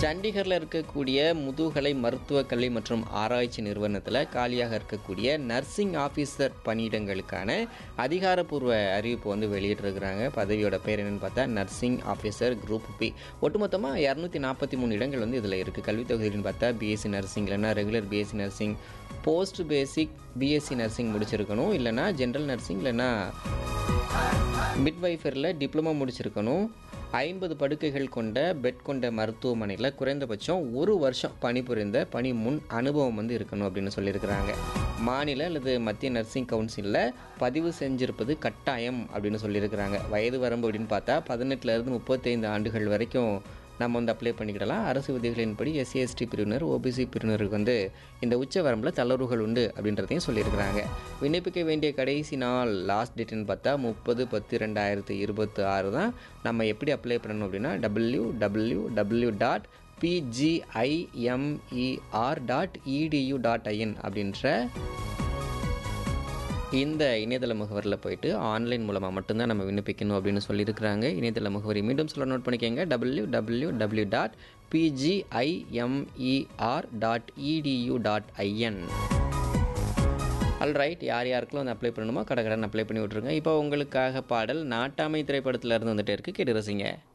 சண்டிகரில் இருக்கக்கூடிய முதுகலை மருத்துவக் கல்வி மற்றும் ஆராய்ச்சி நிறுவனத்தில் காலியாக இருக்கக்கூடிய நர்சிங் ஆஃபீஸர் பணியிடங்களுக்கான அதிகாரப்பூர்வ அறிவிப்பு வந்து வெளியிட்டிருக்கிறாங்க பதவியோட பேர் என்னன்னு பார்த்தா நர்சிங் ஆஃபீஸர் குரூப் பி ஒட்டுமொத்தமாக இரநூத்தி நாற்பத்தி மூணு இடங்கள் வந்து இதில் இருக்குது கல்வித் தொகுதின்னு பார்த்தா பிஎஸ்சி நர்சிங் இல்லைன்னா regular BSc nursing post basic BSc nursing முடிச்சிருக்கணும் இல்லைன்னா ஜென்ரல் நர்சிங் இல்லைன்னா மிட்வைஃபரில் டிப்ளமோ முடிச்சிருக்கணும் ஐம்பது படுக்கைகள் கொண்ட பெட் கொண்ட மருத்துவமனையில் குறைந்தபட்சம் ஒரு வருஷம் பணிபுரிந்த பணி முன் அனுபவம் வந்து இருக்கணும் அப்படின்னு சொல்லியிருக்கிறாங்க மாநில அல்லது மத்திய நர்சிங் கவுன்சிலில் பதிவு செஞ்சிருப்பது கட்டாயம் அப்படின்னு சொல்லியிருக்கிறாங்க வயது வரம்பு அப்படின்னு பார்த்தா பதினெட்டுலேருந்து முப்பத்தைந்து ஆண்டுகள் வரைக்கும் நம்ம வந்து அப்ளை பண்ணிக்கிடலாம் அரசு விதிகளின்படி எஸ்சி எஸ்டி பிரிவினர் ஓபிசி பிரிவினருக்கு வந்து இந்த உச்ச வரம்பில் தளர்வுகள் உண்டு அப்படின்றதையும் சொல்லியிருக்கிறாங்க விண்ணப்பிக்க வேண்டிய கடைசி நாள் லாஸ்ட் டேட்டுன்னு பார்த்தா முப்பது பத்து ரெண்டாயிரத்து இருபத்தி ஆறு தான் நம்ம எப்படி அப்ளை பண்ணணும் அப்படின்னா W W W dot PGIMER dot edu dot IN அப்படின்ற இந்த இணையதள முகவரியில் போயிட்டு ஆன்லைன் மூலமாக மட்டும்தான் நம்ம விண்ணப்பிக்கணும் அப்படின்னு சொல்லியிருக்கிறாங்க இணையதள முகவரி மீண்டும் சொல்ல நோட் பண்ணிக்கோங்க W W W dot PGIMER dot edu dot IN alright யார் யாருக்கெல்லாம் வந்து அப்ளை பண்ணணுமோ கடை கடன் அப்ளை பண்ணி விட்ருங்க இப்போ உங்களுக்காக பாடல் நாட்டாமை திரைப்படத்தில் இருந்து வந்துட்டே இருக்கு கேட்டு ரசிங்க